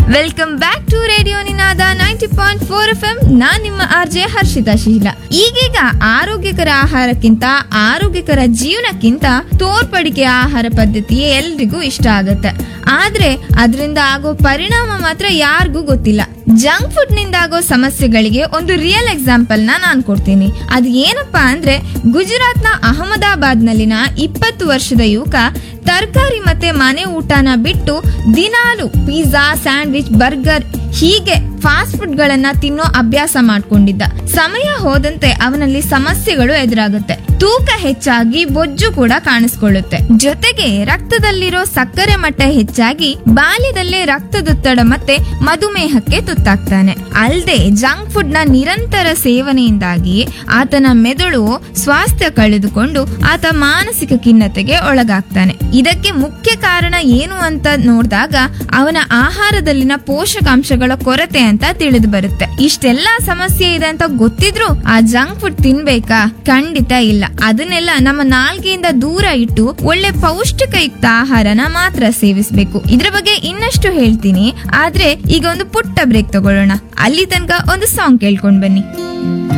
welcome back to radio Ninaada ninety point four F M ನಾನ್ ನಿಮ್ಮ R J Harshita ಶೀಲ ಈಗೀಗ ಆರೋಗ್ಯಕರ ಆಹಾರಕ್ಕಿಂತ ಆರೋಗ್ಯಕರ ಜೀವನಕ್ಕಿಂತ ತೋರ್ಪಡಿಕೆ ಆಹಾರ ಪದ್ಧತಿಯೇ ಎಲ್ರಿಗೂ ಇಷ್ಟ ಆಗತ್ತೆ ಆದ್ರೆ ಅದರಿಂದ ಆಗೋ ಪರಿಣಾಮ ಮಾತ್ರ ಯಾರಿಗೂ ಗೊತ್ತಿಲ್ಲ ಜಂಕ್ ಫುಡ್ ನಿಂದ ಆಗೋ ಸಮಸ್ಯೆಗಳಿಗೆ ಒಂದು ರಿಯಲ್ ಎಕ್ಸಾಂಪಲ್ ನ ನಾನ್ ಕೊಡ್ತೀನಿ ಅದು ಏನಪ್ಪಾ ಅಂದ್ರೆ ಗುಜರಾತ್ನ ಅಹಮದಾಬಾದ್ ನಲ್ಲಿನ ಇಪ್ಪತ್ತು ವರ್ಷದ ಯುವಕ ತರಕಾರಿ ಮತ್ತೆ ಮನೆ ಊಟನ ಬಿಟ್ಟು ದಿನಾಲು ಪಿಜ್ಜಾ ಸ್ಯಾಂಡ್ವಿಚ್ ಬರ್ಗರ್ ಹೀಗೆ ಫಾಸ್ಟ್ ಫುಡ್ ಗಳನ್ನ ತಿನ್ನೋ ಅಭ್ಯಾಸ ಮಾಡ್ಕೊಂಡಿದ್ದ ಸಮಯ ಹೋದಂತೆ ಅವನಲ್ಲಿ ಸಮಸ್ಯೆಗಳು ಎದುರಾಗುತ್ತೆ ತೂಕ ಹೆಚ್ಚಾಗಿ ಬೊಜ್ಜು ಕೂಡ ಕಾಣಿಸ್ಕೊಳ್ಳುತ್ತೆ ಜೊತೆಗೆ ರಕ್ತದಲ್ಲಿರೋ ಸಕ್ಕರೆ ಮಟ್ಟ ಹೆಚ್ಚಾಗಿ ಬಾಲ್ಯದಲ್ಲೇ ರಕ್ತದೊತ್ತಡ ಮತ್ತೆ ಮಧುಮೇಹಕ್ಕೆ ತುತ್ತಾಗ್ತಾನೆ ಅಲ್ಲದೆ ಜಂಕ್ ಫುಡ್ ನ ನಿರಂತರ ಸೇವನೆಯಿಂದಾಗಿ ಆತನ ಮೆದುಳು ಸ್ವಾಸ್ಥ್ಯ ಕಳೆದುಕೊಂಡು ಆತ ಮಾನಸಿಕ ಖಿನ್ನತೆಗೆ ಒಳಗಾಗ್ತಾನೆ ಇದಕ್ಕೆ ಮುಖ್ಯ ಕಾರಣ ಏನು ಅಂತ ನೋಡಿದಾಗ ಅವನ ಆಹಾರದಲ್ಲಿನ ಪೋಷಕಾಂಶಗಳ ಕೊರತೆ ಅಂತ ತಿಳಿದು ಬರುತ್ತೆ ಇಷ್ಟೆಲ್ಲಾ ಸಮಸ್ಯೆ ಇದೆ ಅಂತ ಗೊತ್ತಿದ್ರು ಆ ಜಂಕ್ ಫುಡ್ ತಿನ್ಬೇಕಾ ಖಂಡಿತ ಇಲ್ಲ ಅದನ್ನೆಲ್ಲ ನಮ್ಮ ನಾಲ್ಗೆಯಿಂದ ದೂರ ಇಟ್ಟು ಒಳ್ಳೆ ಪೌಷ್ಟಿಕಯುಕ್ತ ಆಹಾರನ ಮಾತ್ರ ಸೇವಿಸಬೇಕು ಇದ್ರ ಬಗ್ಗೆ ಇನ್ನಷ್ಟು ಹೇಳ್ತೀನಿ ಆದ್ರೆ ಈಗ ಒಂದು ಪುಟ್ಟ ಬ್ರೇಕ್ ತಗೊಳ್ಳೋಣ ಅಲ್ಲಿ ತನಕ ಒಂದು ಸಾಂಗ್ ಕೇಳ್ಕೊಂಡ್ ಬನ್ನಿ